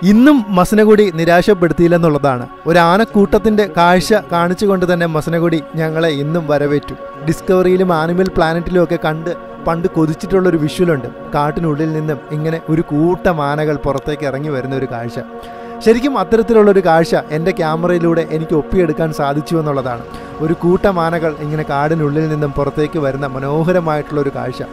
ഇന്നും മസനഗുടി നിരാശപ്പെടുത്തിയില്ലെന്നുള്ളതാണ് ഒരു ആനക്കൂട്ടത്തിന്റെ കാഴ്ച കാണിച്ചുകൊണ്ട് തന്നെ മസനഗുടി ഞങ്ങളെ ഇന്നും വരവേറ്റു ഡിസ്കവറിയിലും ആനിമൽ പ്ലാനറ്റിലും ഒക്കെ കണ്ട് പണ്ട് കൊതിച്ചിട്ടുള്ള ഒരു വിഷ്വലുണ്ട് കാട്ടിനുള്ളിൽ നിന്നും ഇങ്ങനെ ഒരു കൂട്ടം ആനകൾ പുറത്തേക്ക് ഇറങ്ങി വരുന്ന ഒരു കാഴ്ച ശരിക്കും അത്തരത്തിലുള്ള ഒരു കാഴ്ച എൻ്റെ ക്യാമറയിലൂടെ എനിക്ക് ഒപ്പിയെടുക്കാൻ സാധിച്ചു എന്നുള്ളതാണ് ഒരു കൂട്ടം ആനകൾ ഇങ്ങനെ കാടിനുള്ളിൽ നിന്നും പുറത്തേക്ക് വരുന്ന മനോഹരമായിട്ടുള്ള ഒരു കാഴ്ച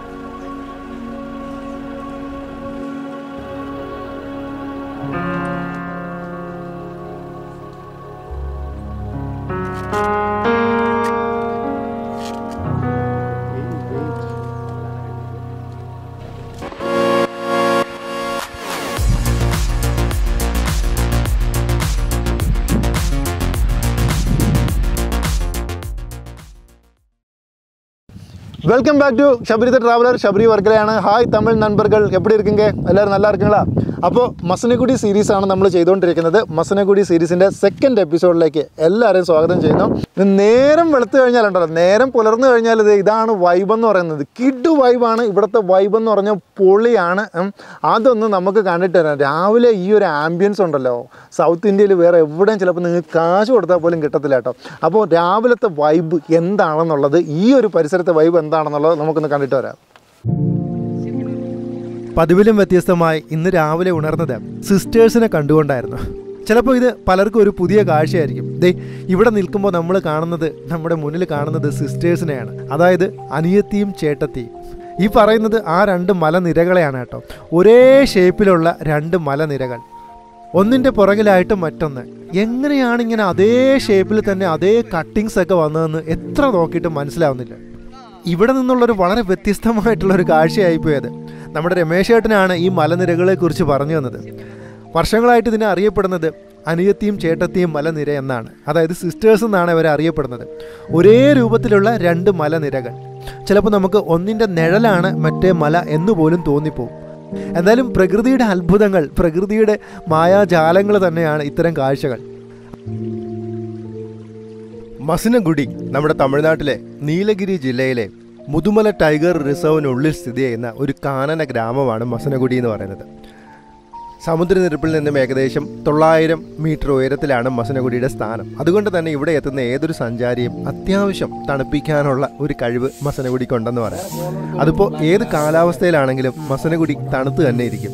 welcome back to Shabari the traveller Shabari വർക്കലയാണ് ഹായ് തമിഴ് നண்பர்கள் எப்படி இருக்கீங்க എല്ലാവരും നല്ല ഇരിക്കീங்களா അപ്പോൾ മസനഗുഡി സീരീസാണ് നമ്മൾ ചെയ്തുകൊണ്ടിരിക്കുന്നത് മസനഗുഡി സീരീസിൻ്റെ സെക്കൻഡ് എപ്പിസോഡിലേക്ക് എല്ലാവരെയും സ്വാഗതം ചെയ്യുന്നു ഇത് നേരം വെളുത്തു കഴിഞ്ഞാലുണ്ടല്ലോ നേരം പുലർന്നു കഴിഞ്ഞാൽ ഇത് ഇതാണ് വൈബ് എന്ന് പറയുന്നത് കിഡ് വൈബാണ് ഇവിടുത്തെ വൈബ് എന്ന് പറഞ്ഞാൽ പൊളിയാണ് ഉം. അതൊന്ന് നമുക്ക് കണ്ടിട്ട് വരാം രാവിലെ ഈ ഒരു ആംബിയൻസ് ഉണ്ടല്ലോ സൗത്ത് ഇന്ത്യയിൽ വേറെ എവിടെയും ചിലപ്പോൾ നിങ്ങൾക്ക് കാശ് കൊടുത്താൽ പോലും കിട്ടത്തില്ല കേട്ടോ അപ്പോൾ രാവിലത്തെ വൈബ് എന്താണെന്നുള്ളത് ഈ ഒരു പരിസരത്തെ വൈബ് എന്താണെന്നുള്ളത് നമുക്കൊന്ന് കണ്ടിട്ട് വരാം പതിവിലും വ്യത്യസ്തമായി ഇന്ന് രാവിലെ ഉണർന്നത് സിസ്റ്റേഴ്സിനെ കണ്ടുകൊണ്ടായിരുന്നു ചിലപ്പോൾ ഇത് പലർക്കും ഒരു പുതിയ കാഴ്ചയായിരിക്കും ദേ ഇവിടെ നിൽക്കുമ്പോൾ നമ്മൾ കാണുന്നത് നമ്മുടെ മുന്നിൽ കാണുന്നത് സിസ്റ്റേഴ്സിനെയാണ് അതായത് അനിയത്തിയും ചേട്ടത്തിയും ഈ പറയുന്നത് ആ രണ്ട് മലനിരകളെയാണ് കേട്ടോ ഒരേ ഷേപ്പിലുള്ള രണ്ട് മലനിരകൾ ഒന്നിൻ്റെ പുറകിലായിട്ട് മറ്റൊന്ന് എങ്ങനെയാണ് ഇങ്ങനെ അതേ ഷേപ്പിൽ തന്നെ അതേ കട്ടിങ്സ് ഒക്കെ വന്നതെന്ന് എത്ര നോക്കിയിട്ടും മനസ്സിലാവുന്നില്ല ഇവിടെ നിന്നുള്ളൊരു വളരെ വ്യത്യസ്തമായിട്ടുള്ളൊരു കാഴ്ചയായിപ്പോയത് നമ്മുടെ രമേശ് ഏട്ടനാണ് ഈ മലനിരകളെ കുറിച്ച് പറഞ്ഞു തന്നത് വർഷങ്ങളായിട്ട് ഇതിനെ അറിയപ്പെടുന്നത് അനിയത്തിയും ചേട്ടത്തിയും മലനിര എന്നാണ് അതായത് സിസ്റ്റേഴ്സ് എന്നാണ് ഇവരെ അറിയപ്പെടുന്നത് ഒരേ രൂപത്തിലുള്ള രണ്ട് മലനിരകൾ ചിലപ്പോൾ നമുക്ക് ഒന്നിൻ്റെ നിഴലാണ് മറ്റേ മല എന്നുപോലും തോന്നിപ്പോവും എന്തായാലും പ്രകൃതിയുടെ അത്ഭുതങ്ങൾ പ്രകൃതിയുടെ മായാജാലങ്ങൾ തന്നെയാണ് ഇത്തരം കാഴ്ചകൾ മസിനഗുഡി നമ്മുടെ തമിഴ്നാട്ടിലെ നീലഗിരി ജില്ലയിലെ മുതുമല ടൈഗർ റിസർവിനുള്ളിൽ സ്ഥിതി ചെയ്യുന്ന ഒരു കാനന ഗ്രാമമാണ് മസനഗുഡി എന്ന് പറയുന്നത് സമുദ്രനിരപ്പിൽ നിന്നും ഏകദേശം തൊള്ളായിരം മീറ്റർ ഉയരത്തിലാണ് മസനഗുഡിയുടെ സ്ഥാനം അതുകൊണ്ട് തന്നെ ഇവിടെ എത്തുന്ന ഏതൊരു സഞ്ചാരിയും അത്യാവശ്യം തണുപ്പിക്കാനുള്ള ഒരു കഴിവ് മസനഗുഡിക്കുണ്ടെന്ന് പറയാം അതിപ്പോൾ ഏത് കാലാവസ്ഥയിലാണെങ്കിലും മസനഗുഡി തണുത്ത് തന്നെ ഇരിക്കും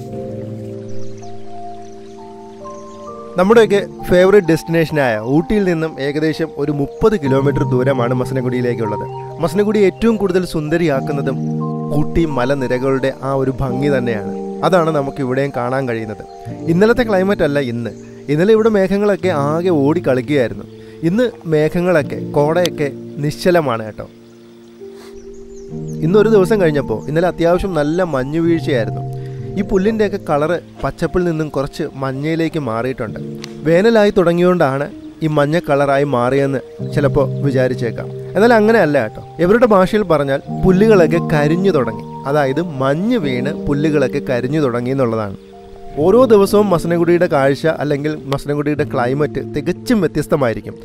നമ്മുടെയൊക്കെ ഫേവറേറ്റ് ഡെസ്റ്റിനേഷനായ ഊട്ടിയിൽ നിന്നും ഏകദേശം ഒരു മുപ്പത് കിലോമീറ്റർ ദൂരമാണ് മസനഗുഡിയിലേക്കുള്ളത് മസനഗുഡി ഏറ്റവും കൂടുതൽ സുന്ദരിയാക്കുന്നതും ഊട്ടി മലനിരകളുടെ ആ ഒരു ഭംഗി തന്നെയാണ് അതാണ് നമുക്ക് ഇവിടെയും കാണാൻ കഴിയുന്നത് ഇന്നലത്തെ ക്ലൈമറ്റ് അല്ല ഇന്ന് ഇന്നലെ ഇവിടെ മേഘങ്ങളൊക്കെ ആകെ ഓടി കളിക്കുകയായിരുന്നു ഇന്ന് മേഘങ്ങളൊക്കെ കോടയൊക്കെ നിശ്ചലമാണ് കേട്ടോ ഇന്നൊരു ദിവസം കഴിഞ്ഞപ്പോൾ ഇന്നലെ അത്യാവശ്യം നല്ല മഞ്ഞു വീഴ്ചയായിരുന്നു ഈ പുല്ലിൻ്റെയൊക്കെ കളറ് പച്ചപ്പിൽ നിന്നും കുറച്ച് മഞ്ഞയിലേക്ക് മാറിയിട്ടുണ്ട് വേനലായി തുടങ്ങിയോണ്ടാണ് ഈ മഞ്ഞ കളറായി മാറിയെന്ന് ചിലപ്പോൾ വിചാരിച്ചേക്കാം എന്നാൽ അങ്ങനെയല്ല കേട്ടോ ഇവരുടെ ഭാഷയിൽ പറഞ്ഞാൽ പുല്ലുകളൊക്കെ കരിഞ്ഞു തുടങ്ങി അതായത് മഞ്ഞ് വീണ് പുല്ലുകളൊക്കെ കരിഞ്ഞു തുടങ്ങി എന്നുള്ളതാണ് ഓരോ ദിവസവും മസനഗുഡിയുടെ കാഴ്ച അല്ലെങ്കിൽ മസനഗുഡിയുടെ ക്ലൈമറ്റ് തികച്ചും വ്യത്യസ്തമായിരിക്കും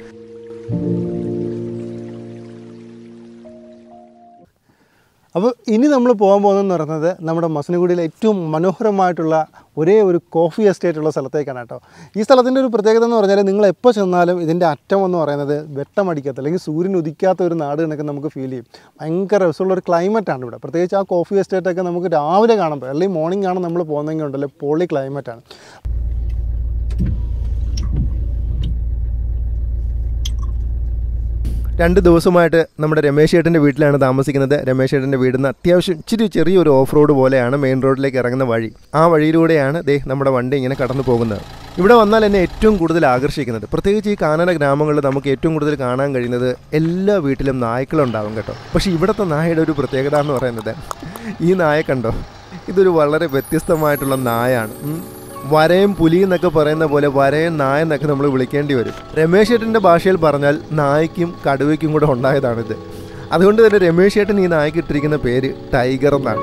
അപ്പോൾ ഇനി നമ്മൾ പോകാൻ പോകുന്നതെന്ന് പറയുന്നത് നമ്മുടെ മസനഗുഡിയിലെ ഏറ്റവും മനോഹരമായിട്ടുള്ള ഒരേ ഒരു കോഫി എസ്റ്റേറ്റ് ഉള്ള സ്ഥലത്തേക്കാണ് കേട്ടോ ഈ സ്ഥലത്തിൻ്റെ ഒരു പ്രത്യേകത എന്ന് പറഞ്ഞാൽ നിങ്ങൾ എപ്പോൾ ചെന്നാലും ഇതിൻ്റെ അറ്റം എന്ന് പറയുന്നത് വെട്ടമടിക്കാത്ത അല്ലെങ്കിൽ സൂര്യൻ ഉദിക്കാത്ത ഒരു നാട് കണക്ക് നമുക്ക് ഫീൽ ചെയ്യും ഭയങ്കര രസമുള്ള ഒരു ക്ലൈമറ്റാണ് ഇവിടെ പ്രത്യേകിച്ച് ആ കോഫി എസ്റ്റേറ്റൊക്കെ നമുക്ക് രാവിലെ കാണുമ്പോൾ അല്ലെങ്കിൽ മോർണിംഗ് ആണ് നമ്മൾ പോകുന്നതെങ്കിൽ ഉണ്ടല്ലോ പൊളി ക്ലൈമറ്റാണ് രണ്ട് ദിവസമായിട്ട് നമ്മുടെ രമേശ് ചേട്ടൻ്റെ വീട്ടിലാണ് താമസിക്കുന്നത് രമേശ് ചേട്ടൻ്റെ വീടിന് അത്യാവശ്യം ഇച്ചിരി ചെറിയൊരു ഓഫ് റോഡ് പോലെയാണ് മെയിൻ റോഡിലേക്ക് ഇറങ്ങുന്ന വഴി ആ വഴിയിലൂടെയാണ് ദേ നമ്മുടെ വണ്ടി ഇങ്ങനെ കടന്നു പോകുന്നത് ഇവിടെ വന്നാൽ എന്നെ ഏറ്റവും കൂടുതൽ ആകർഷിക്കുന്നത് പ്രത്യേകിച്ച് ഈ കാനന ഗ്രാമങ്ങളിൽ നമുക്ക് ഏറ്റവും കൂടുതൽ കാണാൻ കഴിയുന്നത് എല്ലാ വീട്ടിലും നായ്ക്കളുണ്ടാവും കേട്ടോ പക്ഷേ ഇവിടുത്തെ നായയുടെ ഒരു പ്രത്യേകത എന്ന് പറയുന്നത് ഈ നായ കണ്ടോ ഇതൊരു വളരെ വ്യത്യസ്തമായിട്ടുള്ള നായാണ് ഉം. വരയും പുലി എന്നൊക്കെ പറയുന്ന പോലെ വരയും നായ എന്നൊക്കെ നമ്മൾ വിളിക്കേണ്ടി വരും രമേശ് ചേട്ടൻ്റെ ഭാഷയിൽ പറഞ്ഞാൽ നായ്ക്കും കടുവയ്ക്കും കൂടെ ഉണ്ടായതാണിത് അതുകൊണ്ട് തന്നെ രമേശ് ചേട്ടൻ ഈ നായ്ക്ക് ഇട്ടിരിക്കുന്ന പേര് ടൈഗർ എന്നാണ്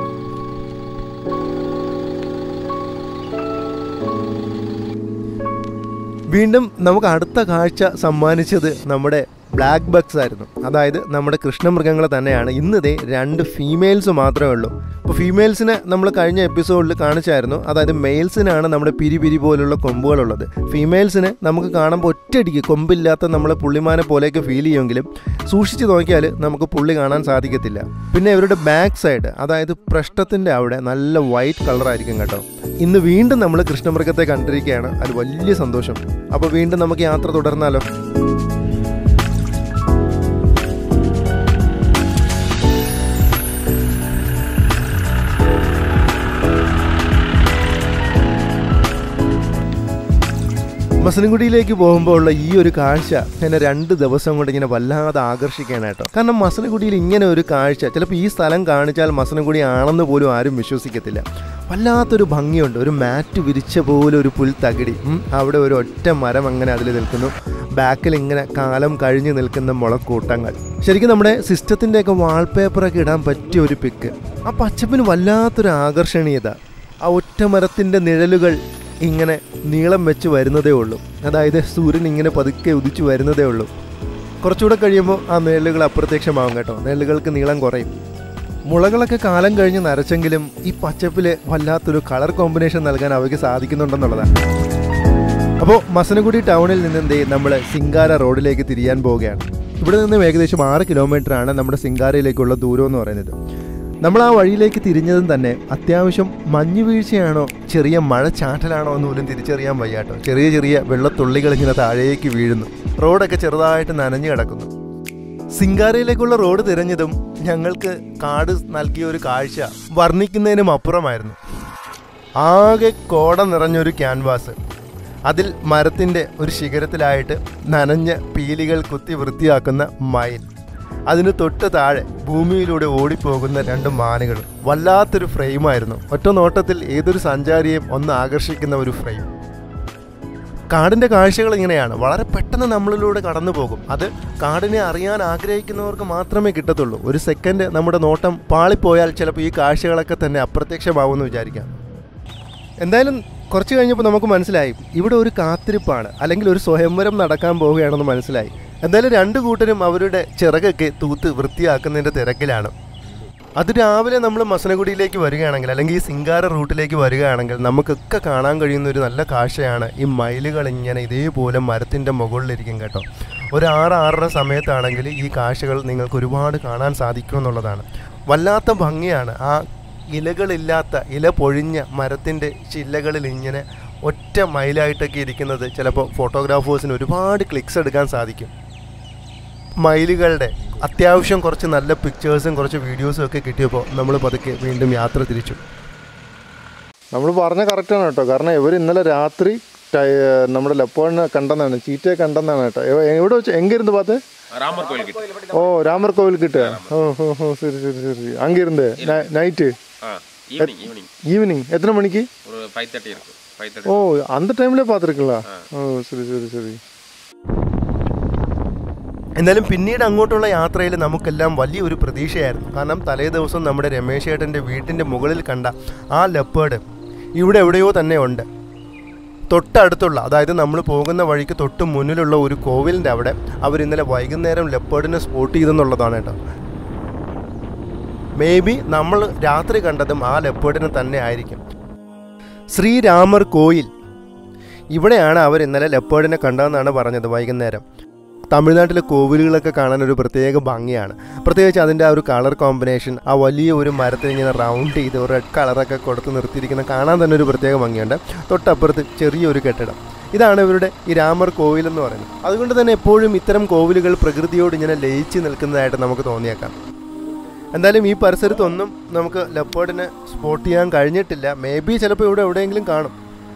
വീണ്ടും നമുക്ക് അടുത്ത കാഴ്ച സമ്മാനിച്ചത് നമ്മുടെ ബ്ലാക്ക് ബക്സ് ആയിരുന്നു അതായത് നമ്മുടെ കൃഷ്ണമൃഗങ്ങൾ തന്നെയാണ് ഇന്നതേ രണ്ട് ഫീമെയിൽസ് മാത്രമേ ഉള്ളൂ അപ്പോൾ ഫീമെയിൽസിനെ നമ്മൾ കഴിഞ്ഞ എപ്പിസോഡിൽ കാണിച്ചായിരുന്നു അതായത് മെയിൽസിനാണ് നമ്മുടെ പിരി പിരി പോലുള്ള കൊമ്പുകളുള്ളത് ഫീമെയിൽസിന് നമുക്ക് കാണുമ്പോൾ ഒറ്റയടിക്ക് കൊമ്പില്ലാത്ത നമ്മളെ പുള്ളിമാനെ പോലെയൊക്കെ ഫീൽ ചെയ്യുമെങ്കിലും സൂക്ഷിച്ച് നോക്കിയാൽ നമുക്ക് പുള്ളി കാണാൻ സാധിക്കത്തില്ല പിന്നെ ഇവരുടെ ബാക്ക് സൈഡ് അതായത് പൃഷ്ഠത്തിൻ്റെ അവിടെ നല്ല വൈറ്റ് കളറായിരിക്കും കേട്ടോ ഇന്ന് വീണ്ടും നമ്മൾ കൃഷ്ണമൃഗത്തെ കണ്ടിരിക്കുകയാണ് അത് വലിയ സന്തോഷം അപ്പോൾ വീണ്ടും നമുക്ക് യാത്ര തുടർന്നാലോ മസനഗുഡിയിലേക്ക് പോകുമ്പോൾ ഉള്ള ഈ ഒരു കാഴ്ച എന്നെ രണ്ട് ദിവസം കൊണ്ട് ഇങ്ങനെ വല്ലാതെ ആകർഷിക്കാനായിട്ടോ കാരണം മസനഗുഡിയിൽ ഇങ്ങനെ ഒരു കാഴ്ച ചിലപ്പോൾ ഈ സ്ഥലം കാണിച്ചാൽ മസനഗുഡി ആണെന്ന് പോലും ആരും വിശ്വസിക്കത്തില്ല വല്ലാത്തൊരു ഭംഗിയുണ്ട് ഒരു മാറ്റ് വിരിച്ച പോലെ ഒരു പുൽത്തകിടി ഉം, അവിടെ ഒരു ഒറ്റ മരം അങ്ങനെ അതിൽ നിൽക്കുന്നു ബാക്കിൽ ഇങ്ങനെ കാലം കഴിഞ്ഞ് നിൽക്കുന്ന മുളക്കൂട്ടങ്ങൾ ശരിക്കും നമ്മുടെ സിസ്റ്റത്തിൻ്റെയൊക്കെ വാൾപേപ്പറൊക്കെ ഇടാൻ പറ്റിയ ഒരു പിക്ക് ആ പച്ചപ്പിന് വല്ലാത്തൊരു ആകർഷണീയത ആ ഒറ്റ മരത്തിൻ്റെ നിഴലുകൾ ഇങ്ങനെ നീളം വെച്ച് വരുന്നതേ ഉള്ളൂ അതായത് സൂര്യൻ ഇങ്ങനെ പതുക്കെ ഉദിച്ചു വരുന്നതേ ഉള്ളൂ കുറച്ചുകൂടെ കഴിയുമ്പോൾ ആ നിഴലുകൾ അപ്രത്യക്ഷമാവും കേട്ടോ നിഴലുകൾക്ക് നീളം കുറയും മുളകളൊക്കെ കാലം കഴിഞ്ഞ് നരച്ചെങ്കിലും ഈ പച്ചപ്പിൽ വല്ലാത്തൊരു കളർ കോമ്പിനേഷൻ നൽകാൻ അവയ്ക്ക് സാധിക്കുന്നുണ്ടെന്നുള്ളതാണ് അപ്പോൾ മസനഗുഡി ടൗണിൽ നിന്ന് നമ്മൾ സിംഗാര റോഡിലേക്ക് തിരിയാൻ പോവുകയാണ് ഇവിടെ നിന്നും ഏകദേശം ആറ് കിലോമീറ്ററാണ് നമ്മുടെ സിംഗാരയിലേക്കുള്ള ദൂരം എന്ന് പറയുന്നത് നമ്മൾ ആ വഴിയിലേക്ക് തിരിഞ്ഞതും തന്നെ അത്യാവശ്യം മഞ്ഞു വീഴ്ചയാണോ ചെറിയ മഴ ചാറ്റലാണോ എന്ന് പോലും തിരിച്ചറിയാൻ വയ്യാട്ടോ ചെറിയ ചെറിയ വെള്ളത്തുള്ളികൾ ഇങ്ങനെ താഴേക്ക് വീഴുന്നു റോഡൊക്കെ ചെറുതായിട്ട് നനഞ്ഞു കിടക്കുന്നു സിംഗാരയിലേക്കുള്ള റോഡ് തിരഞ്ഞതും ഞങ്ങൾക്ക് കാട് നൽകിയ ഒരു കാഴ്ച വർണ്ണിക്കുന്നതിനും അപ്പുറമായിരുന്നു ആകെ കോട നിറഞ്ഞൊരു ക്യാൻവാസ് അതിൽ മരത്തിൻ്റെ ഒരു ശിഖരത്തിലായിട്ട് നനഞ്ഞ പീലികൾ കുത്തി വൃത്തിയാക്കുന്ന മയിൽ അതിന് തൊട്ട് താഴെ ഭൂമിയിലൂടെ ഓടിപ്പോകുന്ന രണ്ട് മാനുകളും വല്ലാത്തൊരു ഫ്രെയിമായിരുന്നു ഒറ്റ നോട്ടത്തിൽ ഏതൊരു സഞ്ചാരിയെയും ഒന്ന് ആകർഷിക്കുന്ന ഒരു ഫ്രെയിം കാടിൻ്റെ കാഴ്ചകൾ ഇങ്ങനെയാണ് വളരെ പെട്ടെന്ന് നമ്മളിലൂടെ കടന്നു പോകും അത് കാടിനെ അറിയാൻ ആഗ്രഹിക്കുന്നവർക്ക് മാത്രമേ കിട്ടത്തുള്ളൂ ഒരു സെക്കൻഡ് നമ്മുടെ നോട്ടം പാളിപ്പോയാൽ ചിലപ്പോൾ ഈ കാഴ്ചകളൊക്കെ തന്നെ അപ്രത്യക്ഷമാവുമെന്ന് വിചാരിക്കാം എന്തായാലും കുറച്ച് കഴിഞ്ഞപ്പോൾ നമുക്ക് മനസ്സിലായി ഇവിടെ ഒരു കാത്തിരിപ്പാണ് അല്ലെങ്കിൽ ഒരു സ്വയംവരം നടക്കാൻ പോവുകയാണെന്ന് മനസ്സിലായി എന്തായാലും രണ്ട് കൂട്ടരും അവരുടെ ചിറകൊക്കെ തൂത്ത് വൃത്തിയാക്കുന്നതിൻ്റെ തിരക്കിലാണ് അത് രാവിലെ നമ്മൾ മസനഗുഡിയിലേക്ക് വരികയാണെങ്കിൽ അല്ലെങ്കിൽ ഈ സിംഗാര റൂട്ടിലേക്ക് വരികയാണെങ്കിൽ നമുക്കൊക്കെ കാണാൻ കഴിയുന്ന ഒരു നല്ല കാഴ്ചയാണ് ഈ മയിലുകൾ ഇങ്ങനെ ഇതേപോലെ മരത്തിൻ്റെ മുകളിലിരിക്കും കേട്ടോ ഒരു ആറ് ആറര സമയത്താണെങ്കിൽ ഈ കാഴ്ചകൾ നിങ്ങൾക്ക് ഒരുപാട് കാണാൻ സാധിക്കുമെന്നുള്ളതാണ് വല്ലാത്ത ഭംഗിയാണ് ആ ഇലകളില്ലാത്ത ഇല പൊഴിഞ്ഞ മരത്തിൻ്റെ ചില്ലകളിൽ ഇങ്ങനെ ഒറ്റ മയിലായിട്ടൊക്കെ ഇരിക്കുന്നത് ചിലപ്പോൾ ഫോട്ടോഗ്രാഫേഴ്സിന് ഒരുപാട് ക്ലിക്സ് എടുക്കാൻ സാധിക്കും മയിലുകളുടെ അത്യാവശ്യം കുറച്ച് നല്ല പിക്ചേഴ്സും കുറച്ച് വീഡിയോസും ഒക്കെ കിട്ടിയപ്പോൾ നമ്മൾ പതുക്കെ വീണ്ടും യാത്ര തിരിച്ചു നമ്മൾ പറഞ്ഞ കറക്റ്റാണ് കേട്ടോ കാരണം ഇവർ ഇന്നലെ രാത്രി ടൈ- നമ്മുടെ ലെപ്പോണിനെ കണ്ടെന്നാണ് ചീറ്റയെ കണ്ടെന്നാണ് കേട്ടോ എവ- എവിടെ വെച്ച് എങ്കിരുന്ന് പാത്ത് ராமர் கோயில் கிட்ட ഓ രാമർ കോവിൽ കിട്ടുക ഓ ഓ ഓ ശരി ശരി ശരി അങ്ങിരുന്ന് നൈറ്റ് ஆ ஈவினிங் ஈவினிங் ஈவினிங் எத்தனை மணிக்கு ஒரு ஃபைவ் தேர்ட்டி இருக்கு ஃபைவ் தேர்ட்டி ஓ அந்த டைம்ல பார்த்துருக்கீங்களா ഓ ശരി ശരി ശരി എന്നാലും പിന്നീട് അങ്ങോട്ടുള്ള യാത്രയിൽ നമുക്കെല്ലാം വലിയൊരു പ്രതീക്ഷയായിരുന്നു കാരണം തലേ ദിവസം നമ്മുടെ രമേശ് ഏട്ടൻ്റെ വീട്ടിൻ്റെ മുകളിൽ കണ്ട ആ ലെപ്പേഡ് ഇവിടെ എവിടെയോ തന്നെ ഉണ്ട് തൊട്ടടുത്തുള്ള അതായത് നമ്മൾ പോകുന്ന വഴിക്ക് തൊട്ട് മുന്നിലുള്ള ഒരു കോവിലിൻ്റെ അവിടെ അവർ ഇന്നലെ വൈകുന്നേരം ലെപ്പേഡിനെ സ്പോട്ട് ചെയ്തെന്നുള്ളതാണ് കേട്ടോ മേ ബി നമ്മൾ രാത്രി കണ്ടതും ആ ലെപ്പേഡിനെ തന്നെ ആയിരിക്കും ശ്രീരാമർ കോയിൽ ഇവിടെയാണ് അവർ ഇന്നലെ ലെപ്പേഡിനെ കണ്ടതെന്നാണ് പറഞ്ഞത് വൈകുന്നേരം തമിഴ്നാട്ടിലെ കോവിലുകളൊക്കെ കാണാൻ ഒരു പ്രത്യേക ഭംഗിയാണ് പ്രത്യേകിച്ച് അതിൻ്റെ ആ ഒരു കളർ കോമ്പിനേഷൻ ആ വലിയ ഒരു മരത്തിന് ഇങ്ങനെ റൗണ്ട് ചെയ്ത് റെഡ് കളറൊക്കെ കൊടുത്ത് നിർത്തിയിരിക്കുന്ന കാണാൻ തന്നെ ഒരു പ്രത്യേക ഭംഗിയുണ്ട് തൊട്ടപ്പുറത്ത് ചെറിയൊരു കെട്ടിടം ഇതാണ് ഇവരുടെ ഈ രാമർ കോവിൽ എന്ന് പറയുന്നത് അതുകൊണ്ട് തന്നെ എപ്പോഴും ഇത്തരം കോവിലുകൾ പ്രകൃതിയോട് ഇങ്ങനെ ലയിച്ച് നിൽക്കുന്നതായിട്ട് നമുക്ക് തോന്നിയേക്കാം എന്തായാലും ഈ പരിസരത്തൊന്നും നമുക്ക് ലെപ്പേർഡിനെ സ്പോട്ട് ചെയ്യാൻ കഴിഞ്ഞിട്ടില്ല മേ ബി ചിലപ്പോൾ ഇവിടെ എവിടെയെങ്കിലും കാണും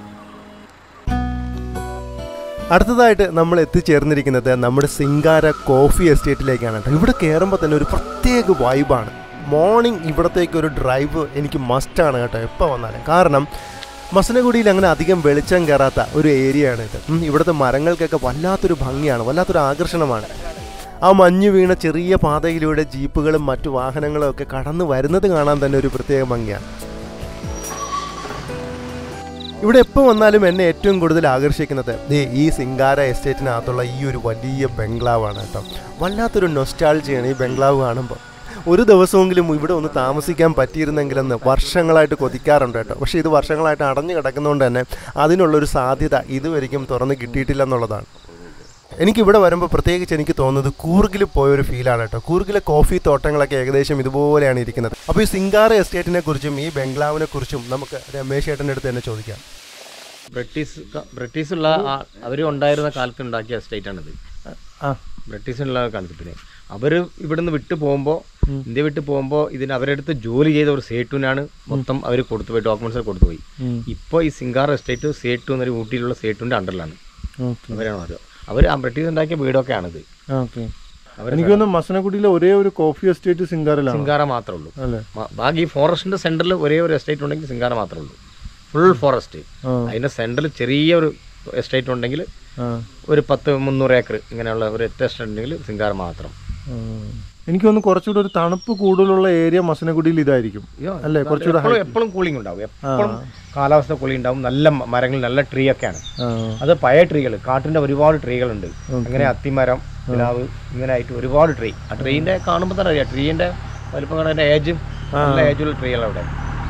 അടുത്തതായിട്ട് നമ്മൾ എത്തിച്ചേർന്നിരിക്കുന്നത് നമ്മുടെ സിംഗാര കോഫി എസ്റ്റേറ്റിലേക്കാണ് കേട്ടോ ഇവിടെ കയറുമ്പോൾ തന്നെ ഒരു പ്രത്യേക വൈബാണ് മോർണിംഗ് ഇവിടത്തേക്ക് ഒരു ഡ്രൈവ് എനിക്ക് മസ്റ്റാണ് കേട്ടോ എപ്പോൾ വന്നാലും കാരണം മസനഗുഡിയിൽ അങ്ങനെ അധികം വെളിച്ചം കയറാത്ത ഒരു ഏരിയയാണ് ഇത് ഉം, ഇവിടുത്തെ മരങ്ങൾക്കൊക്കെ വല്ലാത്തൊരു ഭംഗിയാണ് വല്ലാത്തൊരു ആകർഷണമാണ് ആ മഞ്ഞു വീണ ചെറിയ പാതയിലൂടെ ജീപ്പുകളും മറ്റു വാഹനങ്ങളും ഒക്കെ കടന്നു വരുന്നത് കാണാൻ തന്നെ ഒരു പ്രത്യേക ഭംഗിയാണ് ഇവിടെ എപ്പോൾ വന്നാലും എന്നെ ഏറ്റവും കൂടുതൽ ആകർഷിക്കുന്നത് ദേ ഈ സിംഗാര എസ്റ്റേറ്റിനകത്തുള്ള ഈ ഒരു വലിയ ബംഗ്ലാവാണ് കേട്ടോ വല്ലാത്തൊരു നൊസ്റ്റാൾജിയാണ് ഈ ബംഗ്ലാവ് കാണുമ്പോൾ ഒരു ദിവസമെങ്കിലും ഇവിടെ ഒന്ന് താമസിക്കാൻ പറ്റിയിരുന്നെങ്കിലെന്ന് വർഷങ്ങളായിട്ട് കൊതിക്കാറുണ്ട് കേട്ടോ പക്ഷേ ഇത് വർഷങ്ങളായിട്ട് അടഞ്ഞു കിടക്കുന്നതുകൊണ്ട് തന്നെ അതിനുള്ളൊരു സാധ്യത ഇതുവരെയും തുറന്ന് കിട്ടിയിട്ടില്ല എന്നുള്ളതാണ് എനിക്കിവിടെ വരുമ്പോൾ പ്രത്യേകിച്ച് എനിക്ക് തോന്നുന്നത് കൂർഗിൽ പോയൊരു ഫീലാണ് കേട്ടോ കൂർഗിലെ കോഫി തോട്ടങ്ങളൊക്കെ ഏകദേശം ഇതുപോലെയാണ് ഇരിക്കുന്നത് അപ്പോൾ ഈ സിംഗാര എസ്റ്റേറ്റിനെ കുറിച്ചും ഈ ബംഗ്ലാവിനെ കുറിച്ചും നമുക്ക് രമേശ് ചേട്ടൻ്റെ അടുത്ത് തന്നെ ചോദിക്കാം ബ്രിട്ടീഷ് ബ്രിട്ടീഷുള്ള അവർ ഉണ്ടായിരുന്ന കാലത്ത് ഉണ്ടാക്കിയ എസ്റ്റേറ്റ് ആണിത് ആ ബ്രിട്ടീഷുള്ള കാലത്തിന് അവർ ഇവിടുന്ന് വിട്ടു പോകുമ്പോൾ ഇന്ത്യ വിട്ട് പോകുമ്പോൾ ഇതിന് അവരെടുത്ത് ജോലി ചെയ്ത ഒരു സേട്ടുവിനാണ് മൊത്തം അവർ കൊടുത്തുപോയി ഡോക്യുമെന്റ്സ് കൊടുത്തുപോയി ഇപ്പോൾ ഈ സിംഗാർ എസ്റ്റേറ്റ് സേട്ടു എന്നൊരു ഊട്ടിയിലുള്ള സേട്ടുവിൻ്റെ അണ്ടറിലാണ് ഓക്കെ അവരാണ് അവർ അവർ ആ ബ്രിട്ടീഷ് ഉണ്ടാക്കിയ വീടൊക്കെ ആണിത് ഓക്കെ എനിക്ക് തോന്നുന്നു മസനഗുഡിയിലെ ഒരേ ഒരു കോഫി എസ്റ്റേറ്റ് സിംഗാറിലാണ് സിംഗാര മാത്രമേ ഉള്ളൂ അല്ലേ മ- ബാക്കി ഈ ഫോറസ്റ്റിന്റെ സെന്ററിൽ ഒരേ ഒരു എസ്റ്റേറ്റ് ഉണ്ടെങ്കിൽ സിംഗാര മാത്രമേ ഉള്ളൂ ഫുൾ ഫോറസ്റ്റ് ആ. അതിന്റെ സെന്ററിൽ ചെറിയൊരു എസ്റ്റേറ്റ് ഉണ്ടെങ്കിൽ ആ ഒരു പത്ത് മുന്നൂറ് ഏക്കർ ഇങ്ങനെയുള്ള ഒരു എസ്റ്റേറ്റ് ഉണ്ടെങ്കിൽ സിംഗാര മാത്രം എനിക്ക് തോന്നുന്നു കുറച്ചുകൂടെ ഒരു തണുപ്പ് കൂടുതലുള്ള ഏരിയ മസനഗുഡിയിൽ ഇതായിരിക്കും അല്ലേ കുറച്ചുകൂടെ എപ്പോഴും എപ്പോഴും കൂളിംഗ് ഉണ്ടാവും എപ്പോഴും കാലാവസ്ഥ കൂളിംഗ് ഉണ്ടാവും നല്ല മ- മരങ്ങൾ നല്ല ട്രീ ഒക്കെയാണ് ആ അത് പഴയ ട്രീകൾ കാട്ടിന്റെ ഒരുപാട് ട്രീകളുണ്ട് അങ്ങനെ അത്തിമരം പ്ലാവ് ഇങ്ങനെ ആയിട്ട് ഒരുപാട് ട്രീ ആ ട്രീന്റെ കാണുമ്പോൾ തന്നെ അറിയാം ട്രീന്റെ വലിപ്പം കാണാൻ ഏജ് നല്ല ഏജുള്ള ട്രീകൾ അവിടെ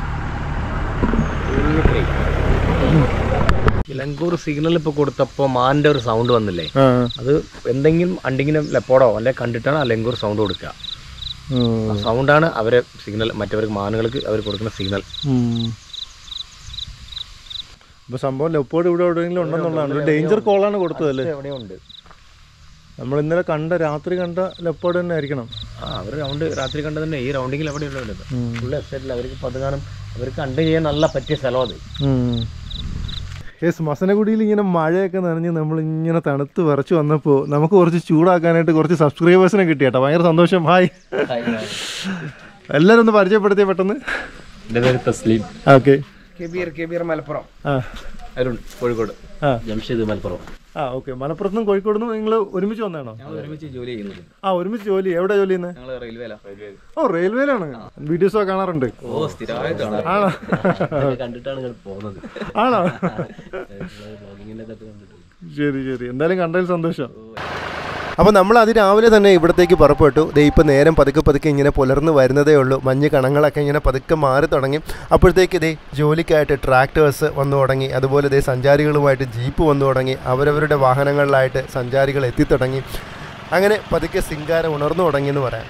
ട്രീ ഇലങ്കൂർ സിഗ്നൽ ഇപ്പൊ കൊടുത്തപ്പോ മാന്റെ ഒരു സൗണ്ട് വന്നില്ലേ ആ അത് എന്തെങ്കിലും അണ്ടെങ്കിലും ലെപ്പോടോ അല്ലെ കണ്ടിട്ടാണ് ആ ലെങ്കൂർ സൗണ്ട് കൊടുക്കുക ആ സൗണ്ടാണ് അവരെ സിഗ്നൽ മറ്റവർക്ക് മാനുകൾക്ക് അവർ കൊടുക്കുന്ന സിഗ്നൽ അപ്പൊ സംഭവം ലെപ്പോഡ് ഇവിടെ എവിടെയെങ്കിലും ഉണ്ടെന്നുള്ളതാണ് ഒരു ഡേഞ്ചർ കോളാണ് കൊടുത്തതല്ലേ എവിടെയുണ്ട് നമ്മൾ ഇന്നലെ കണ്ട രാത്രി കണ്ട ലെപ്പോഡ് തന്നെ ആയിരിക്കണം ആ അവർ റൗണ്ട് രാത്രി കണ്ടത് തന്നെ ഈ റൗണ്ടിങ്ങിൽ എവിടെ ഉള്ളത് ഫുൾ എസ്റ്റേറ്റിൽ അവർക്ക് പതുകാനം അവർക്ക് കണ്ടു ചെയ്യാൻ നല്ല പറ്റിയ സ്ഥലം അത് യെസ് മസനഗുഡിയിൽ ഇങ്ങനെ മഴയൊക്കെ നനഞ്ഞ് നമ്മൾ ഇങ്ങനെ തണുത്ത് വിറച്ച് വന്നപ്പോൾ നമുക്ക് കുറച്ച് ചൂടാക്കാനായിട്ട് കുറച്ച് സബ്സ്ക്രൈബേഴ്സിനെ കിട്ടി കേട്ടോ ഭയങ്കര സന്തോഷം ഹായ് എല്ലാവരും ഒന്ന് പരിചയപ്പെടുത്തിയ പെട്ടെന്ന് എൻ്റെ പേര് തസ്ലീം ഓക്കെ കെബീർ കെബീർ മലപ്പുറം ആ അരുൺ കോഴിക്കോട് ആ ജംഷീദ് മലപ്പുറം ആ ഓക്കെ മലപ്പുറത്ത് നിന്നും കോഴിക്കോട് നിന്നും നിങ്ങൾ ഒരുമിച്ച് വന്നതാണോ ഞങ്ങൾ ഒരുമിച്ച് ജോലി ചെയ്യുന്നത് ആ ഒരുമിച്ച് ജോലി എവിടെ ജോലി ചെയ്യുന്നത് ഞങ്ങൾ റെയിൽവേല റെയിൽവേ ഓ റെയിൽവേയിലാണ് വീഡിയോസ് ഒക്കെ കാണാറുണ്ട് ഓ സ്ഥിരമായിട്ടാണ് ആണോ കണ്ടിട്ടാണ് നിങ്ങൾ പോകുന്നത് ആണോ ബ്ലോഗിങ്ങിൻ്റെ തൊട്ട് കണ്ടിട്ട് ശരി ശരി എന്തായാലും കണ്ടതിൽ സന്തോഷം അപ്പോൾ നമ്മൾ അതിരാവിലെ തന്നെ ഇവിടത്തേക്ക് പുറപ്പെട്ടു ദേ ഇപ്പം നേരം പതുക്കെ പതുക്കെ ഇങ്ങനെ പുലർന്നു വരുന്നതേ ഉള്ളൂ മഞ്ഞ് കണങ്ങളൊക്കെ ഇങ്ങനെ പതുക്കെ മാറി തുടങ്ങി അപ്പോഴത്തേക്ക് ദേ ജോലിക്കായിട്ട് ട്രാക്ടേഴ്സ് വന്നു തുടങ്ങി അതുപോലെ ദേ സഞ്ചാരികളുമായിട്ട് ജീപ്പ് വന്നു തുടങ്ങി അവരവരുടെ വാഹനങ്ങളിലായിട്ട് സഞ്ചാരികൾ എത്തിത്തുടങ്ങി അങ്ങനെ പതുക്കെ സിംഗാരം ഉണർന്നു തുടങ്ങിയെന്ന് പറയാം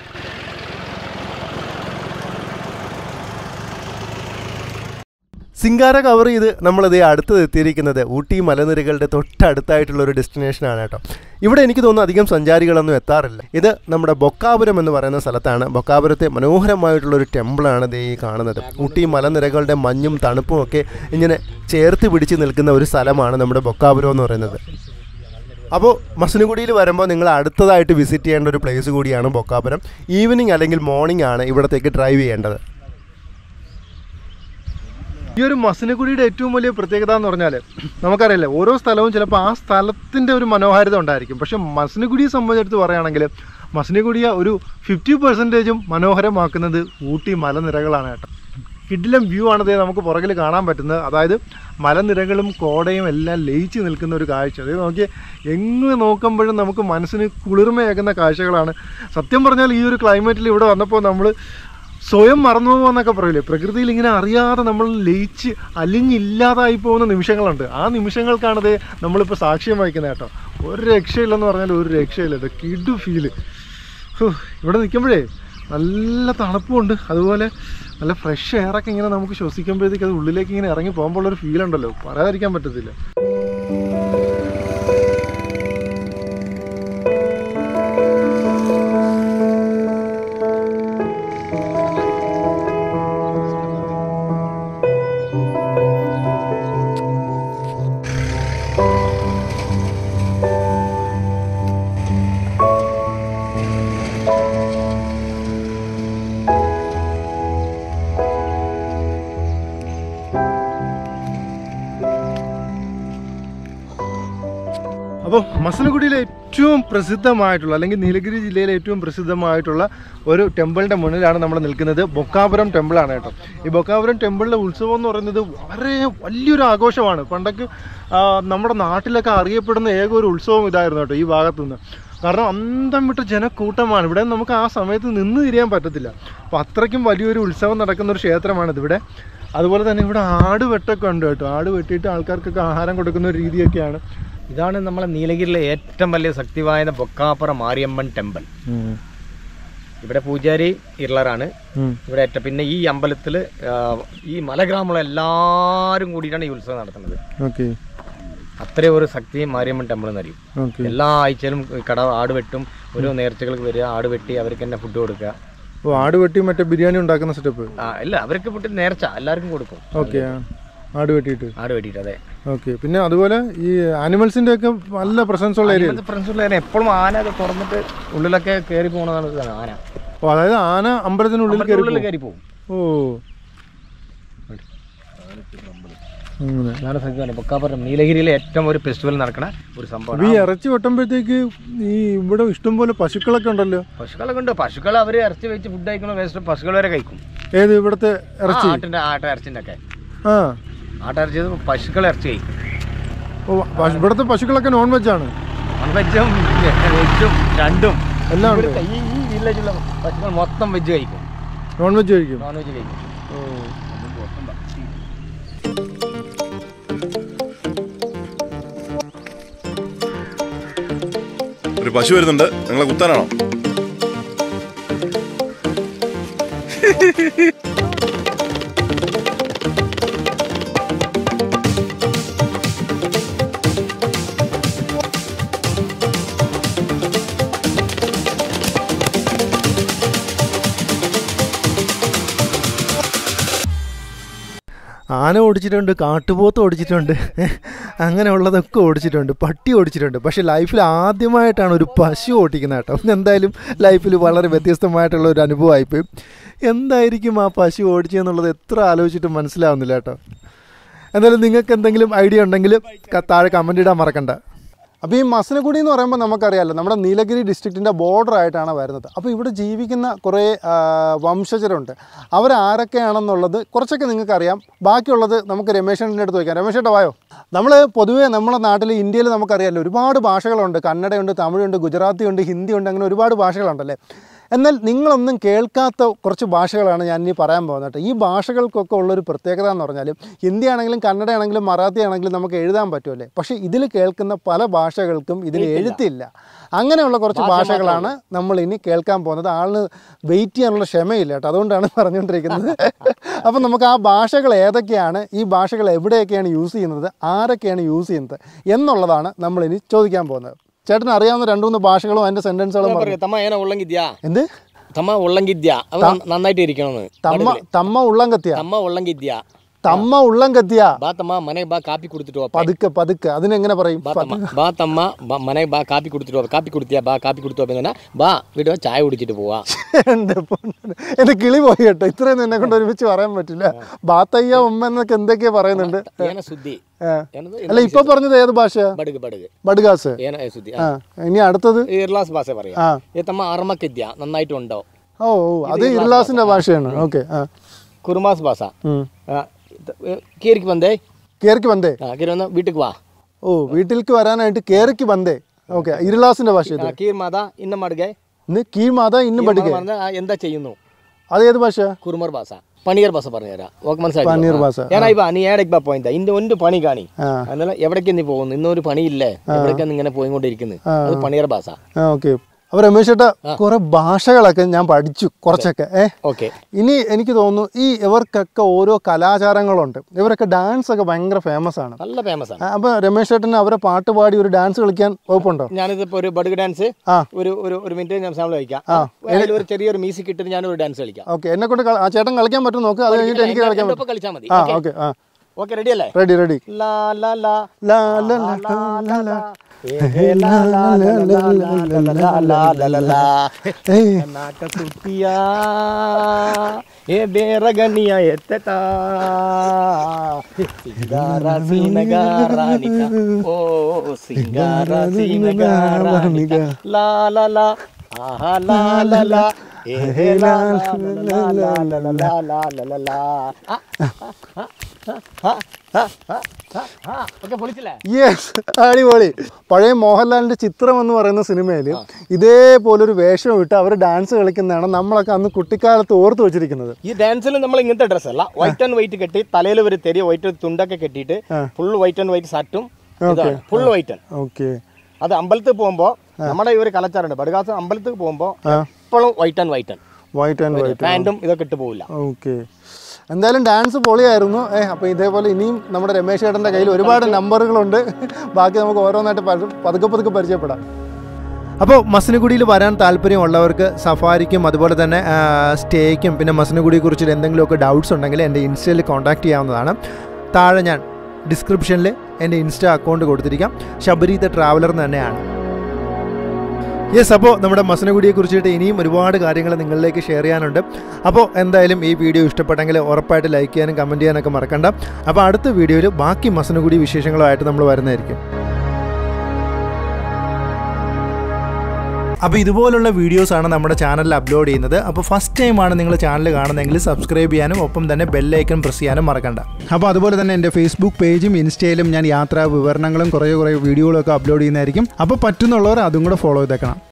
സിംഗാര കവർ ചെയ്ത് നമ്മളിത് അടുത്തത് എത്തിയിരിക്കുന്നത് ഊട്ടി മലനിരകളുടെ തൊട്ടടുത്തായിട്ടുള്ള ഒരു ഡെസ്റ്റിനേഷനാണ് കേട്ടോ ഇവിടെ എനിക്ക് തോന്നുന്നു അധികം സഞ്ചാരികളൊന്നും എത്താറില്ല ഇത് നമ്മുടെ ബൊക്കാപുരം എന്ന് പറയുന്ന സ്ഥലത്താണ് ബൊക്കാപുരത്തെ മനോഹരമായിട്ടുള്ള ഒരു ടെമ്പിളാണ് ദേ ഈ കാണുന്നത് ഊട്ടി മലനിരകളുടെ മഞ്ഞും തണുപ്പും ഒക്കെ ഇങ്ങനെ ചേർത്ത് പിടിച്ച് നിൽക്കുന്ന ഒരു സ്ഥലമാണ് നമ്മുടെ ബൊക്കാപുരം എന്ന് പറയുന്നത് അപ്പോൾ മസനഗുഡിയിൽ വരുമ്പോൾ നിങ്ങൾ അടുത്തതായിട്ട് വിസിറ്റ് ചെയ്യേണ്ട ഒരു പ്ലേസ് കൂടിയാണ് ബൊക്കാപുരം ഈവനിങ് അല്ലെങ്കിൽ മോർണിംഗ് ആണ് ഇവിടത്തേക്ക് ഡ്രൈവ് ചെയ്യേണ്ടത് ഈ ഒരു മസനഗുഡിയുടെ ഏറ്റവും വലിയ പ്രത്യേകത എന്ന് പറഞ്ഞാൽ നമുക്കറിയില്ല ഓരോ സ്ഥലവും ചിലപ്പോൾ ആ സ്ഥലത്തിൻ്റെ ഒരു മനോഹാരിത ഉണ്ടായിരിക്കും പക്ഷെ മസനഗുഡിയെ സംബന്ധിച്ചെടുത്ത് പറയുകയാണെങ്കിൽ മസനഗുഡിയെ ഒരു ഫിഫ്റ്റി പെർസെൻറ്റേജും മനോഹരമാക്കുന്നത് ഊട്ടി മലനിരകളാണ് കേട്ടോ കിഡിലം വ്യൂ ആണ് ദേ നമുക്ക് പുറകിൽ കാണാൻ പറ്റുന്നത് അതായത് മലനിരകളും കോടയും എല്ലാം ലയിച്ച് നിൽക്കുന്ന ഒരു കാഴ്ച അത് നോക്കി എങ്ങ് നോക്കുമ്പോഴും നമുക്ക് മനസ്സിന് കുളിർമയാകുന്ന കാഴ്ചകളാണ് സത്യം പറഞ്ഞാൽ ഈ ഒരു ക്ലൈമറ്റിൽ ഇവിടെ വന്നപ്പോൾ നമ്മൾ സ്വയം മറന്നു പോകുമെന്നൊക്കെ പറയില്ലേ പ്രകൃതിയിൽ ഇങ്ങനെ അറിയാതെ നമ്മൾ ലയിച്ച് അലിഞ്ഞില്ലാതായി പോകുന്ന നിമിഷങ്ങളുണ്ട് ആ നിമിഷങ്ങൾക്കാണത് നമ്മളിപ്പോൾ സാക്ഷ്യം വഹിക്കുന്നത് കേട്ടോ ഒരു രക്ഷയില്ലെന്ന് പറഞ്ഞാൽ ഒരു രക്ഷയില്ല ഇത് കിഡു ഫീല് ഇവിടെ നിൽക്കുമ്പോഴേ നല്ല തണുപ്പുണ്ട് അതുപോലെ നല്ല ഫ്രഷ് എയറൊക്കെ ഇങ്ങനെ നമുക്ക് ശ്വസിക്കുമ്പോഴത്തേക്ക് അത് ഉള്ളിലേക്ക് ഇങ്ങനെ ഇറങ്ങി പോകുമ്പോൾ ഒരു ഫീൽ ഉണ്ടല്ലോ പറയാതിരിക്കാൻ പറ്റത്തില്ല അപ്പോൾ മസനഗുഡിയിലെ ഏറ്റവും പ്രസിദ്ധമായിട്ടുള്ള അല്ലെങ്കിൽ നീലഗിരി ജില്ലയിലെ ഏറ്റവും പ്രസിദ്ധമായിട്ടുള്ള ഒരു ടെമ്പിളിൻ്റെ മുന്നിലാണ് നമ്മൾ നിൽക്കുന്നത് ബൊക്കാപുരം ടെമ്പിളാണ് കേട്ടോ ഈ ബൊക്കാപുരം ടെമ്പിളിലെ ഉത്സവം എന്ന് പറയുന്നത് വളരെ വലിയൊരു ആഘോഷമാണ് പണ്ടൊക്കെ ആ, നമ്മുടെ നാട്ടിലൊക്കെ അറിയപ്പെടുന്ന ഏക ഒരു ഉത്സവം ഇതായിരുന്നു കേട്ടോ ഈ ഭാഗത്തു നിന്ന് കാരണം അന്തം വിട്ട ജനക്കൂട്ടമാണ് ഇവിടെ നമുക്ക് ആ സമയത്ത് നിന്ന് തിരിയാൻ പറ്റത്തില്ല അപ്പോൾ അത്രയ്ക്കും വലിയൊരു ഉത്സവം നടക്കുന്ന ഒരു ക്ഷേത്രമാണിത് ഇവിടെ അതുപോലെ തന്നെ ഇവിടെ ആട് വെട്ടൊക്കെ ഉണ്ട് കേട്ടോ ആട് വെട്ടിയിട്ട് ആൾക്കാർക്കൊക്കെ ആഹാരം കൊടുക്കുന്ന ഒരു രീതിയൊക്കെയാണ് ഇതാണ് നമ്മളെ നീലഗിരിയിലെ ഏറ്റവും വലിയ ശക്തിവായ ബൊക്കാപ്പുറ മാരിയമ്മൻ ടെമ്പിൾ ഇവിടെ പൂജാരി ഇർളറാണ് ഇവിടെ ഏറ്റവും പിന്നെ ഈ അമ്പലത്തിൽ ഈ മലഗ്രാമമുള്ള എല്ലാവരും കൂടിയിട്ടാണ് ഈ ഉത്സവം നടത്തുന്നത് ഓക്കെ അത്രയും ഒരു ശക്തി മാരിയമ്മൻ ടെമ്പിൾ എന്നറിയും ഓക്കെ എല്ലാ ആഴ്ചയിലും കട ആട് വെട്ടും ഓരോ നേർച്ചകൾക്ക് വരിക ആട് വെട്ടി അവർക്ക് തന്നെ ഫുഡ് കൊടുക്കുക ഓ ആട് വെട്ടി മറ്റേ ബിരിയാണി ഉണ്ടാക്കുന്ന സെറ്റപ്പ് ആ, ഇല്ല അവർക്ക് ഫുഡ് നേർച്ച എല്ലാവർക്കും കൊടുക്കും ഓക്കെ ആട് വെട്ടിയിട്ട് ആട് വെട്ടിയിട്ട് അതെ ഓക്കെ പിന്നെ അതുപോലെ ഈ ആനിമൽസിന്റെ ഒക്കെ നല്ല പ്രസൻസ് ഉള്ള ഏരിയ ഫ്രണ്ട്സുള്ള എപ്പോഴും ആന അത് തുറന്നിട്ട് ഉള്ളിലൊക്കെ കയറി പോകുന്നതാണ് ഇതാണ് ആന ഓ അതായത് ആന അമ്പലത്തിനുള്ളിൽ കയറി ഉള്ളിൽ കയറി പോകും ഓ അങ്ങനെ അതാണ് സത്യം ബൊക്കാപ്പുറം നീലഗിരിയിലെ ഏറ്റവും ഒരു ഫെസ്റ്റിവൽ നടക്കണ ഒരു അപ്പൊ സംഭവം ഈ ഇറച്ചി വെട്ടുമ്പോഴത്തേക്ക് ഈ ഇവിടെ ഇഷ്ടംപോലെ പശുക്കളൊക്കെ ഉണ്ടല്ലോ പശുക്കളൊക്കെ ഉണ്ട് പശുക്കൾ അവർ ഇറച്ചി വെച്ച് ഫുഡ് കഴിക്കണ വേസ്റ്റ് പശുക്കൾ വരെ കഴിക്കും ഏത് ഇവിടുത്തെ ആ, ഇറച്ചി ആട്ടിന്റെ ആട്ട ഇറച്ചിന്റെ ഒക്കെ ആ ആട്ട ഇറച്ചി പശുക്കൾ ഇറച്ചി കഴിക്കും ഓ പശു- ഇവിടുത്തെ പശുക്കളൊക്കെ നോൺ വെജ് ആണ് നോൺ വെജും വെജും രണ്ടും എല്ലാം ഉണ്ട് ഇവിടുത്തെ ഈ ഈ വില്ലേജിലുള്ള പശുക്കൾ മൊത്തം വെജ് കഴിക്കും നോൺ വെജ് കഴിക്കും നോൺ വെജ് കഴിക്കും ഒരു പശു വരുന്നുണ്ട് നിങ്ങളെ കുത്താനാണോ ആന ഓടിച്ചിട്ടുണ്ട് കാട്ടുപോത്ത് ഓടിച്ചിട്ടുണ്ട് അങ്ങനെയുള്ളതൊക്കെ ഓടിച്ചിട്ടുണ്ട് പട്ടി ഓടിച്ചിട്ടുണ്ട് പക്ഷേ ലൈഫിൽ ആദ്യമായിട്ടാണ് ഒരു പശു ഓടിക്കുന്നത് കേട്ടോ എന്തായാലും ലൈഫിൽ വളരെ വ്യത്യസ്തമായിട്ടുള്ള ഒരു അനുഭവമായിപ്പോയി എന്തായിരിക്കും ആ പശു ഓടിച്ചതെന്നുള്ളത് എത്ര ആലോചിച്ചിട്ടും മനസ്സിലാവുന്നില്ല കേട്ടോ എന്തായാലും നിങ്ങൾക്ക് എന്തെങ്കിലും ഐഡിയ ഉണ്ടെങ്കിൽ ക- താഴെ കമൻ്റ് ഇടാൻ മറക്കണ്ട അപ്പോൾ ഈ മസനഗുഡി എന്ന് പറയുമ്പോൾ നമുക്കറിയാമല്ലോ നമ്മുടെ നീലഗിരി ഡിസ്ട്രിക്റ്റിൻ്റെ ബോർഡർ ആയിട്ടാണ് വരുന്നത് അപ്പോൾ ഇവിടെ ജീവിക്കുന്ന കുറേ ആ, വംശജരുണ്ട് അവരാരൊക്കെയാണെന്നുള്ളത് കുറച്ചൊക്കെ നിങ്ങൾക്കറിയാം ബാക്കിയുള്ളത് നമുക്ക് രമേശേട്ടൻ്റെ അടുത്ത് വയ്ക്കാം രമേശേട്ടാ വായോ നമ്മൾ പൊതുവേ നമ്മുടെ നാട്ടിൽ ഇന്ത്യയിൽ നമുക്കറിയാമല്ലോ ഒരുപാട് ഭാഷകളുണ്ട് കന്നഡയുണ്ട് തമിഴുണ്ട് ഗുജറാത്തി ഉണ്ട് ഹിന്ദി ഉണ്ട് അങ്ങനെ ഒരുപാട് ഭാഷകളുണ്ടല്ലേ എന്നാൽ നിങ്ങളൊന്നും കേൾക്കാത്ത കുറച്ച് ഭാഷകളാണ് ഞാൻ ഇനി പറയാൻ പോകുന്നത് കേട്ടോ ഈ ഭാഷകൾക്കൊക്കെ ഉള്ളൊരു പ്രത്യേകത എന്ന് പറഞ്ഞാൽ ഹിന്ദി ആണെങ്കിലും കന്നഡ ആണെങ്കിലും മറാത്തി ആണെങ്കിലും നമുക്ക് എഴുതാൻ പറ്റുമല്ലേ പക്ഷേ ഇതിൽ കേൾക്കുന്ന പല ഭാഷകൾക്കും ഇതിന് എഴുത്തില്ല അങ്ങനെയുള്ള കുറച്ച് ഭാഷകളാണ് നമ്മൾ ഇനി കേൾക്കാൻ പോകുന്നത് ആളിന് വെയിറ്റ് ചെയ്യാനുള്ള ക്ഷമയില്ല കേട്ടോ അതുകൊണ്ടാണ് പറഞ്ഞുകൊണ്ടിരിക്കുന്നത് അപ്പം നമുക്ക് ആ ഭാഷകൾ ഏതൊക്കെയാണ് ഈ ഭാഷകൾ എവിടെയൊക്കെയാണ് യൂസ് ചെയ്യുന്നത് ആരൊക്കെയാണ് യൂസ് ചെയ്യുന്നത് എന്നുള്ളതാണ് നമ്മളിനി ചോദിക്കാൻ പോകുന്നത് ചേട്ടന് അറിയാവുന്ന രണ്ട് മൂന്ന് ഭാഷകളും അതിൻ്റെ സെൻറ്റൻസുകളും പറഞ്ഞു തമ്മ ഏന ഉള്ളങ്കിദ്യാ എന്ത് തമ്മ ഉള്ളങ്കിദ്യ അവ നന്നായിട്ട് ഇരിക്കണമെന്ന് തമ്മ തമ്മ ഉള്ളം കത്തിയ തമ്മ ഉള്ളങ്കിദ്യ തമ്മ ഉള്ളം കത്തിയ ബാ തമ്മ മനെ ബാ കാപ്പി കൊടുത്തിട്ട് വാ പതുക്കെ പതുക്കെ അതിനെങ്ങനെ പറയും ബാ തമ്മ ബാ തമ്മ ബ- മനെ ബാ കാപ്പി കൊടുത്തിട്ട് വാ കാപ്പി കൊടുത്തിയാ ബാ കാപ്പി കൊടുത്തു വാ ബാ വീട്ടിൽ വാ, ചായ കുടിച്ചിട്ട് പോവാ എന്റെ പൊന്നേ. എന്റെ കിളി പോയി കേട്ടോ ഇത്രയൊന്നും എന്നെ കൊണ്ട് ഒരുമിച്ച് പറയാൻ പറ്റില്ല ബാത്തയ്യ ഉമ്മ എന്നൊക്കെ എന്തൊക്കെയാ പറയുന്നുണ്ട് ഏന സുദ്ധി ആ. ಏನದು അല്ല ഇപ്പൊ പറഞ്ഞത് ഏത് ഭാഷ ಬಡಗ ಬಡಗ ബഡ്ഗാസ് ಏನ ಏ ಸುದ್ದಿ ആ ഇനി അടുത്തത് ಇರ್ಲಾಸ್ ಭಾಷೆ പറയാ ആ ಏ ತಮ್ಮ ಅರ್ಮಕ್ಕಿದ್ಯಾ ನನ್ನಾയിട്ടുണ്ടോ ഓ ഓ അത് ഇർലാസിന്റെ ഭാഷയാണ് ഓക്കെ ആ ಕುರುಮಾಸ್ ಭಾಷಾ ഉം. കീരിക്ക് വന്നേ കേറിക്ക് വന്നേ ആ കീരി വന്ന വീട്ടിക്ക് വാ ഓ വീട്ടിലേക്ക് വരാനായിട്ട് കേറിക്ക് വന്നേ ഓക്കെ ഇർലാസിന്റെ ഭാഷ ഇത് ആ, കീർ മാത ഇന്ന മടുകെ ഇന്ന് കീഴ്മാത ഇന്ന് പഠിക്ക പറഞ്ഞ എന്താ ചെയ്യുന്നു അത് ഏത് ഭാഷ കുറുമർ ഭാഷ പണിയർ ഭാഷ പറഞ്ഞുതരാം ഓക്കെ മനസ്സിലായി പനീർ ഭാഷ ഏനാ ഇപ്പൊ നീ ഏടക്ക് ബാ പോയിന്താ ഇന്റെ ഒന്ന് പണി കാണി ആ എന്നാലും എവിടേക്ക് നീ പോകുന്നു ഇന്നൊരു പണിയില്ലേ എവിടേക്കാ നീ ഇങ്ങനെ പോയിക്കൊണ്ടിരിക്കുന്നത് അത് പണിയർ ഭാഷ ആ ഓക്കെ അപ്പൊ രമേശ് ചേട്ടാ കുറെ ഭാഷകളൊക്കെ ഞാൻ പഠിച്ചു കുറച്ചൊക്കെ ഏ ഓക്കെ ഇനി എനിക്ക് തോന്നുന്നു ഈ ഇവർക്കൊക്കെ ഓരോ കലാചാരങ്ങളുണ്ട് ഇവരൊക്കെ ഡാൻസ് ഒക്കെ ഭയങ്കര ഫേമസ് ആണ് നല്ല ഫേമസ് ആണ് ആ, അപ്പൊ രമേശ് ചേട്ടന് അവരെ പാട്ട് പാടി ഒരു ഡാൻസ് കളിക്കാൻ വകുപ്പുണ്ടോ ഞാനിതിപ്പോ ഒരു ബഡുക ഡാൻസ് ആ ഒരു ഒരു ഒരു മിനിറ്റ് ഞാൻ സാമ്പിൾ കളിക്കാം അതിൽ ഒരു ചെറിയൊരു മ്യൂസിക് ഇട്ടിട്ട് ഞാനൊരു ഡാൻസ് കളിക്കാം ഓക്കെ എന്നെ കൊണ്ട് കള- ആ ചേട്ടൻ കളിക്കാൻ പറ്റും നോക്ക് അത് കഴിഞ്ഞിട്ട് എനിക്ക് കളിക്കാൻ എൻ്റെ പറ്റും ഒപ്പം കളിച്ചാൽ മതി ആ ഓക്കെ ആ ഓക്കെ റെഡി അല്ലേ റെഡി റെഡി ലാ ലാ ലാ ലാ ലാ ലാ ലാ ലാ ನಾಕ ಸುಟ್ಟಿಯ ಏ ಬೇರಗನಿಯ ಎತ್ತೆತ ಸಿಂಗಾರ ಸೀನಗಾರಾಣಿಕ ಓ ಸಿಂಗಾರ ಸೀನಗಾರಾಣಿಕ ಲಾ ಲಾ ಲಾ ಆಹಾ ಲಾ ಲಾ ಲಾ ಏ ಹೇ ಲಾ ಲಾ ಲಾ ಲಾ ಲಾ ಲಾ ಲಾ ಲಾ ಲಾ ಲಾ ಆ, ಆ, ಆ, ಆ, ಆ, ആ, ആ, ഓക്കെ പൊളിച്ചില്ലേ യെസ് അടിപൊളി പഴയ മോഹൻലാലിന്റെ ചിത്രം എന്ന് പറയുന്ന സിനിമയിൽ ഇതേപോലൊരു വേഷം ഇട്ട് അവർ ഡാൻസ് കളിക്കുന്നതാണ് നമ്മളൊക്കെ അന്ന് കുട്ടിക്കാലത്ത് ഓർത്ത് വെച്ചിരിക്കുന്നത് ഈ ഡാൻസിൽ നമ്മൾ ഇങ്ങനത്തെ ഡ്രസ് അല്ല വൈറ്റ് ആൻഡ് വൈറ്റ് കെട്ടി തലയിൽ ഒരു തെരി വൈറ്റ് തുണ്ടൊക്കെ കെട്ടിയിട്ട് ഫുൾ വൈറ്റ് ആൻഡ് വൈറ്റ് ഷർട്ടും ഇതാണ് ഫുൾ വൈറ്റ് ഓക്കെ അത് അമ്പലത്തിൽ പോകുമ്പോ നമ്മുടെ ഈ ഒരു കലച്ചാറുണ്ട് ബഡുകാസ് അമ്പലത്തിൽ പോകുമ്പോ എപ്പോഴും white and white white and white പാൻറ്റും ഇതൊക്കെ ഇട്ട് പോവില്ല ഓക്കെ എന്തായാലും ഡാൻസ് പൊളിയായിരുന്നു ഏ അപ്പോൾ ഇതേപോലെ ഇനിയും നമ്മുടെ രമേശ് ചേട്ടൻ്റെ കയ്യിൽ ഒരുപാട് നമ്പറുകളുണ്ട് ബാക്കി നമുക്ക് ഓരോന്നായിട്ട് പതു- പതുക്കെ പതുക്കെ പരിചയപ്പെടാം അപ്പോൾ മസനഗുഡിയിൽ വരാൻ താല്പര്യമുള്ളവർക്ക് സഫാരിക്കും അതുപോലെ തന്നെ ആ, സ്റ്റേക്കും പിന്നെ മസനഗുഡിയെ കുറിച്ച് എന്തെങ്കിലുമൊക്കെ ഡൗട്ട്സ് ഉണ്ടെങ്കിൽ എൻ്റെ ഇൻസ്റ്റയിൽ കോൺടാക്ട് ചെയ്യാവുന്നതാണ് താഴെ ഞാൻ ഡിസ്ക്രിപ്ഷനിൽ എൻ്റെ ഇൻസ്റ്റ അക്കൗണ്ട് കൊടുത്തിരിക്കാം ശബരി ദ ട്രാവലർ എന്ന് തന്നെയാണ് യെസ് അപ്പോൾ നമ്മുടെ മസനഗുഡിയെ കുറിച്ചിട്ട് ഇനിയും ഒരുപാട് കാര്യങ്ങൾ നിങ്ങളിലേക്ക് ഷെയർ ചെയ്യാനുണ്ട് അപ്പോൾ എന്തായാലും ഈ വീഡിയോ ഇഷ്ടപ്പെട്ടെങ്കിൽ ഉറപ്പായിട്ട് ലൈക്ക് ചെയ്യാനും കമൻറ്റ് ചെയ്യാനൊക്കെ മറക്കണ്ട അപ്പോൾ അടുത്ത വീഡിയോയിൽ ബാക്കി മസനഗുഡി വിശേഷങ്ങളുമായിട്ട് നമ്മൾ വരുന്നതായിരിക്കും അപ്പോൾ ഇതുപോലുള്ള വീഡിയോസാണ് നമ്മുടെ ചാനലിൽ അപ്ലോഡ് ചെയ്യുന്നത് അപ്പോൾ ഫസ്റ്റ് ടൈമാണ് നിങ്ങൾ ചാനൽ കാണുന്നതെങ്കിൽ സബ്സ്ക്രൈബ് ചെയ്യാനും ഒപ്പം തന്നെ ബെല്ലൈക്കൺ പ്രസ് ചെയ്യാനും മറക്കണ്ട അപ്പോൾ അതുപോലെ തന്നെ എൻ്റെ ഫേസ്ബുക്ക് പേജും ഇൻസ്റ്റയിലും ഞാൻ യാത്രാ വിവരണങ്ങളും കുറേ കുറേ വീഡിയോകളൊക്കെ അപ്ലോഡ് ചെയ്യുന്നതായിരിക്കും അപ്പോൾ പറ്റുന്നുള്ളവർ അതും കൂടെ ഫോളോ ചെയ്തേക്കണം